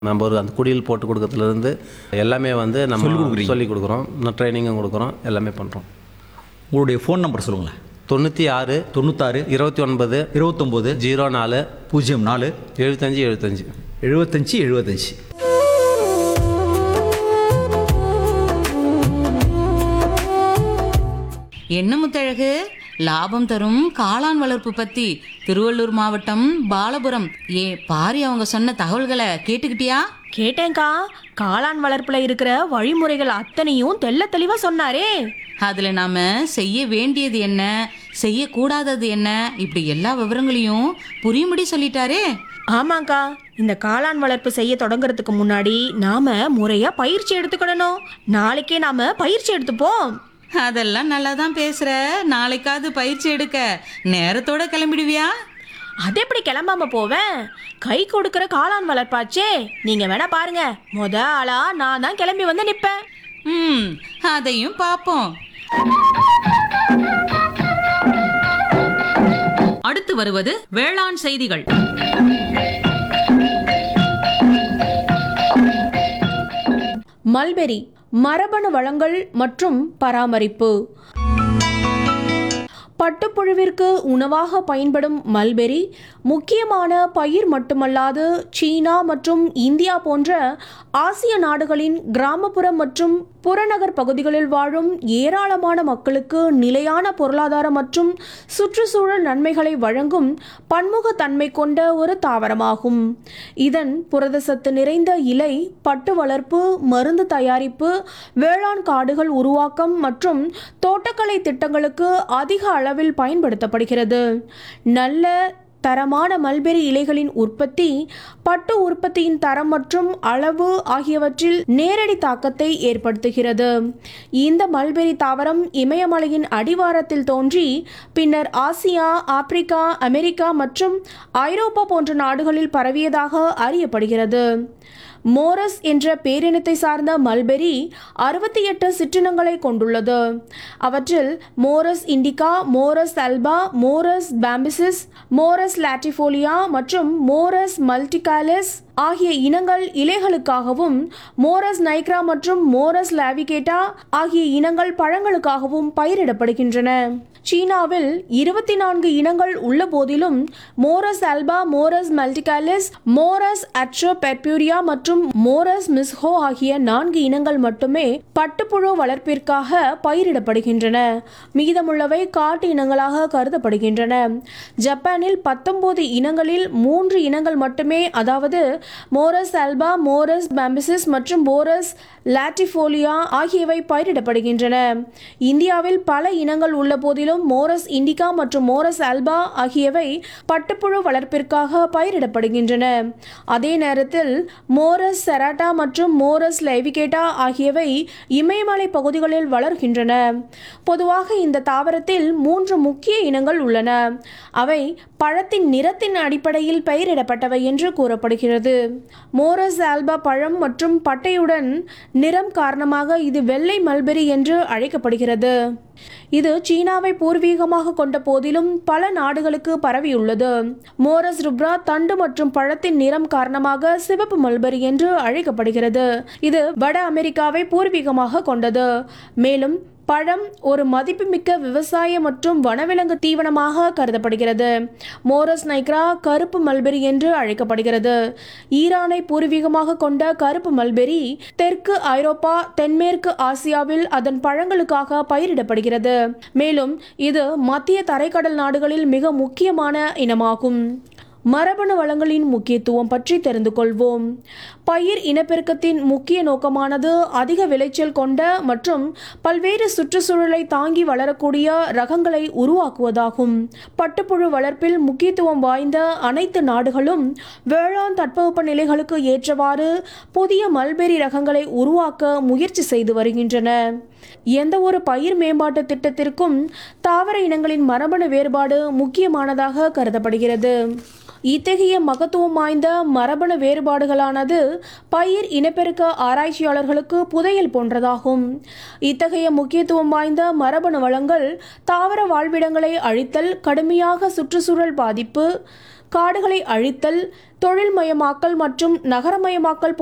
நம்ம ஒரு அந்த குடியில் போட்டு கொடுக்கறதுலேருந்து எல்லாமே வந்து சொல்லிக் நம்ம கொடுக்குறீங்க. சொல்லி கொடுக்குறோம் இன்னும் ட்ரைனிங்கும் கொடுக்குறோம் எல்லாமே பண்ணுறோம் உங்களுடைய ஃபோன் நம்பர் சொல்லுங்களேன் தொண்ணூற்றி ஆறு தொண்ணூத்தாறு இருபத்தி ஒன்பது இருபத்தொம்போது ஜீரோ நாலு பூஜ்ஜியம் நாலு எழுபத்தஞ்சி எழுபத்தஞ்சி எழுபத்தஞ்சி எழுபத்தஞ்சி என்ன முத்தழகு லாபம் தரும் காளான் வளர்ப்பு பத்தி திருவள்ளூர் மாவட்டம் பாலபுரம் ஏ பாரி அவங்க சொன்ன தகவல்களை கேட்டுக்கிட்டியா கேட்டேன்க்கா காளான் வளர்ப்புல இருக்கிற வழிமுறைகள் அத்தனையும் தெள்ள தெளிவா சொன்னாரே அதுல நாம செய்ய வேண்டியது என்ன செய்யக்கூடாதது என்ன இப்படி எல்லா விவரங்களையும் புரியும்படி சொல்லிட்டாரே ஆமாங்க்கா இந்த காளான் வளர்ப்பு செய்ய தொடங்குறதுக்கு முன்னாடி நாம முறையா பயிற்சி எடுத்துக்கிடணும் நாளைக்கே நாம பயிற்சி எடுத்துப்போம் அதெல்லாம் நல்லா தான் பேசுற நாளைக்காவது பயிற்சி எடுக்க நேரத்தோட கிளம்பிடுவியா அது எப்படி கிளம்பாம போவேன் கை கொடுக்கிற காளான் வளர்ப்பாச்சே நீங்க வேணா பாருங்க முத ஆளா நான் தான் கிளம்பி வந்து நிப்பேன் ம் அதையும் பார்ப்போம் அடுத்து வருவது வேளாண் செய்திகள் மல்பெரி மரபணு வளங்கள் மற்றும் பராமரிப்பு பட்டுப்புழுவிற்கு உணவாக பயன்படும் மல்பெரி முக்கியமான பயிர் மட்டுமல்லாது சீனா மற்றும் இந்தியா போன்ற ஆசிய நாடுகளின் கிராமப்புற மற்றும் புறநகர் பகுதிகளில் வாழும் ஏராளமான மக்களுக்கு நிலையான பொருளாதார மற்றும் சுற்றுச்சூழல் நன்மைகளை வழங்கும் பன்முகத்தன்மை கொண்ட ஒரு தாவரமாகும் இதன் புரதசத்து நிறைந்த இலை பட்டு வளர்ப்பு மருந்து தயாரிப்பு வேளாண் காடுகள் உருவாக்கம் மற்றும் தோட்டக்கலை திட்டங்களுக்கு அதிக அளவில் பயன்படுத்தப்படுகிறது நல்ல தரமான மல்பெரி இலைகளின் உற்பத்தி பட்டு உற்பத்தியின் தரம் மற்றும் அளவு ஆகியவற்றில் நேரடி தாக்கத்தை ஏற்படுத்துகிறது இந்த மல்பெரி தாவரம் இமயமலையின் அடிவாரத்தில் தோன்றி பின்னர் ஆசியா ஆப்பிரிக்கா அமெரிக்கா மற்றும் ஐரோப்பா போன்ற நாடுகளில் பரவியதாக அறியப்படுகிறது மோரஸ் என்ற பேரினத்தை சார்ந்த மல்பெரி அறுபத்தி எட்டு சிற்றினங்களை கொண்டுள்ளது அவற்றில் Morus indica Morus alba Morus bombycis Morus latifolia மற்றும் மோரஸ் மல்டிகாலஸ் ஆகிய இனங்கள் இலைகளுக்காகவும் மோரஸ் நைக்ரா மற்றும் மோரஸ் லாவிகேட்டா ஆகிய இனங்கள் பழங்களுக்காகவும் பயிரிடப்படுகின்றன சீனாவில் இருபத்தி நான்கு இனங்கள் உள்ள போதிலும் மோரஸ் அல்பா மோரஸ் மல்டிகாலிஸ் மோரஸ் அட்ரோபெர்பியூரியா மற்றும் மோரஸ் மிஸ்ஹோ ஆகிய நான்கு இனங்கள் மட்டுமே பட்டுப்புழு வளர்ப்பிற்காக பயிரிடப்படுகின்றன மீதமுள்ளவை காட்டு இனங்களாக கருதப்படுகின்றன ஜப்பானில் பத்தொன்பது இனங்களில் மூன்று இனங்கள் மட்டுமே அதாவது மோரஸ் அல்பா மோரஸ் பாம்பிசிஸ் மற்றும் மோரஸ் லாட்டிஃபோலியா ஆகியவை பயிரிடப்படுகின்றன இந்தியாவில் பல இனங்கள் உள்ள போதிலும் மோரஸ் இண்டிகா மற்றும் மோரஸ் அல்பா ஆகியவை பட்டுப்புழு வளர்ப்பிற்காக பயிரிடப்படுகின்றன அதே நேரத்தில் மோரஸ் செராட்டா மற்றும் மோரஸ் லைவிகேட்டா ஆகியவை இமயமலை பகுதிகளில் வளர்கின்றன பொதுவாக இந்த தாவரத்தில் மூன்று முக்கிய இனங்கள் உள்ளன அவை பழத்தின் நிறத்தின் அடிப்படையில் பெயரிடப்பட்டவை என்று கூறப்படுகிறது மோரஸ் ஆல்பா பழம் மற்றும் பட்டையுடன் நிறம் காரணமாக இது வெள்ளை மல்பெரி என்று அழைக்கப்படுகிறது இது சீனாவை பூர்வீகமாக கொண்ட போதிலும் பல நாடுகளுக்கு பரவியுள்ளது மோரஸ் ருப்ரா தண்டு மற்றும் பழத்தின் நிறம் காரணமாக சிவப்பு மல்பெரி என்று அழைக்கப்படுகிறது இது வட அமெரிக்காவை பூர்வீகமாக கொண்டது மேலும் பழம் ஒரு மதிப்புமிக்க விவசாய மற்றும் வனவிலங்கு தீவனமாக கருதப்படுகிறது மோரஸ் நைக்ரா கருப்பு மல்பெரி என்று அழைக்கப்படுகிறது ஈரானை பூர்வீகமாக கொண்ட கருப்பு மல்பெரி தெற்கு ஐரோப்பா தென்மேற்கு ஆசியாவில் அதன் பழங்களுக்காக பயிரிடப்படுகிறது மேலும் இது மத்திய தரைக்கடல் நாடுகளில் மிக முக்கியமான இனமாகும் மரபணு வளங்களின் முக்கியத்துவம் பற்றி தெரிந்து கொள்வோம் பயிர் இனப்பெருக்கத்தின் முக்கிய நோக்கமானது அதிக விளைச்சல் கொண்ட மற்றும் பல்வேறு சுற்றுச்சூழலை தாங்கி வளரக்கூடிய ரகங்களை உருவாக்குவதாகும் பட்டுப்புழு வளர்ப்பில் முக்கியத்துவம் வாய்ந்த அனைத்து நாடுகளும் வேளாண் தட்பவெப்ப நிலைகளுக்கு ஏற்றவாறு புதிய மல்பெரி ரகங்களை உருவாக்க முயற்சி செய்து வருகின்றன எந்த ஒரு பயிர் மேம்பாட்டு திட்டத்திற்கும் தாவர இனங்களின் மரபணு வேறுபாடு முக்கியமானதாக கருதப்படுகிறது இத்தகைய மகத்துவம் வாய்ந்த மரபணு வேறுபாடுகளானது பயிர் இனப்பெருக்க ஆராய்ச்சியாளர்களுக்கு புதையல் போன்றதாகும் இத்தகைய முக்கியத்துவம் வாய்ந்த மரபணு வளங்கள் தாவர வாழ்விடங்களை அழித்தல் கடுமையாக சுற்றுச்சூழல் பாதிப்பு காடுகளை அழித்தல் தொழில்மயமாக்கல் மற்றும் நகரமயமாக்கல்